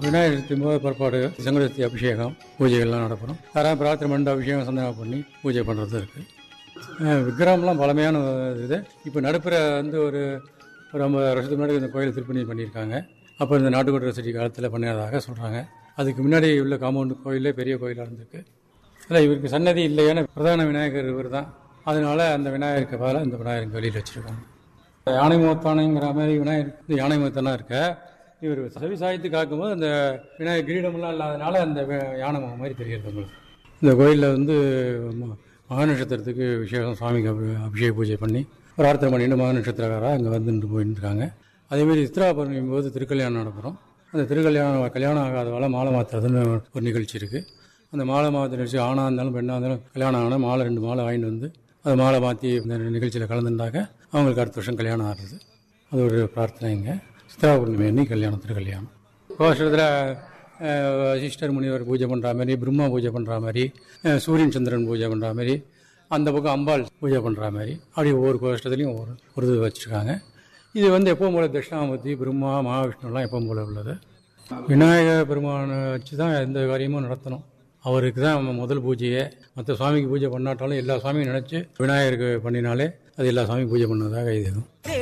விநாயகர் சதுர்த்தி போது புறப்பாடு சங்கடத்தி அபிஷேகம் பூஜைகள்லாம் நடப்படும் யாராவது பிரார்த்தனை பண்ணிட்டு அபிஷேகம் சந்தனம் பண்ணி பூஜை பண்ணுறது இருக்குது விக்கிரகம்லாம் பழமையான இது இப்போ நடுப்புற வந்து ஒரு ஒரு ஐம்பது வருஷத்துக்கு முன்னாடி இந்த கோயில் திருப்பணி பண்ணியிருக்காங்க அப்போ இந்த நாட்டுக்கோட்டை ரசிட்டி காலத்தில் பண்ணதாக சொல்கிறாங்க அதுக்கு முன்னாடி உள்ள காம்பவுண்டு கோயிலே பெரிய கோயிலாக இருந்திருக்கு இல்லை இவருக்கு சன்னதி இல்லையான பிரதான விநாயகர் இவர் தான் அதனால அந்த விநாயகருக்கு பதிலாக இந்த விநாயகருக்கு வெளியில் வச்சுருக்காங்க யானை முகத்தானைங்கிற மாதிரி விநாயகர் இந்த யானை முகத்தானா இருக்க இவர் செவி சாய்த்து காக்கும்போது அந்த விநாயகர் கிரீடமெல்லாம் இல்லாதனால அந்த வி- யானை முகம் மாதிரி தெரிகிறது உங்களுக்கு இந்த கோயிலில் வந்து ம- மகா நட்சத்திரத்துக்கு விசேஷம் சுவாமிக்கு அபி- அபிஷேக பூஜை பண்ணி பிரார்த்தனை பண்ணிட்டு மகா நட்சத்திரக்காராக அங்கே வந்துட்டு போயிட்டு இருக்காங்க அதேமாரி சித்ரா பௌர்ணமி போது திருக்கல்யாணம் நடக்கிறோம் அந்த திருக்கல்யாணம் கல்யாணம் ஆகாதவால மாலை மாற்றுறதுன்னு ஒரு நிகழ்ச்சி இருக்குது அந்த மாலை மாற்ற நிகழ்ச்சி ஆணாக இருந்தாலும் பெண்ணாக இருந்தாலும் கல்யாணம் ஆனால் மாலை ரெண்டு மாலை வாங்கிட்டு வந்து அது மாலை மாற்றி இந்த நிகழ்ச்சியில் கலந்துட்டாக்க அவங்களுக்கு அடுத்த வருஷம் கல்யாணம் ஆகுது அது ஒரு பிரார்த்தனைங்க சித்ரா பௌர்ணமி அன்னைக்கு கல்யாணம் திருக்கல்யாணம் கோஷத்தில் சிஸ்டர் முனிவர் பூஜை பண்ணுற மாதிரி பிரம்மா பூஜை பண்ணுற மாதிரி அஹ், சூரியன் சந்திரன் பூஜை பண்ணுற மாதிரி அந்த பக்கம் அம்பாள் பூஜை பண்ணுற மாதிரி அப்படி ஒவ்வொரு கோஷ்டத்துலையும் ஒவ்வொரு ஒரு இது வச்சுருக்காங்க இது வந்து எப்பவும் போல தட்சிணாமூர்த்தி பிரம்மா மகாவிஷ்ணுலாம் எப்பவும் போல உள்ளது விநாயக பெருமானை வச்சு தான் எந்த காரியமும் நடத்தணும் அவருக்கு தான் நம்ம முதல் பூஜையே மற்ற சுவாமிக்கு பூஜை பண்ணாட்டாலும் எல்லா சுவாமியும் நினச்சி விநாயகருக்கு பண்ணினாலே அது எல்லா சுவாமியும் பூஜை பண்ணதாக இது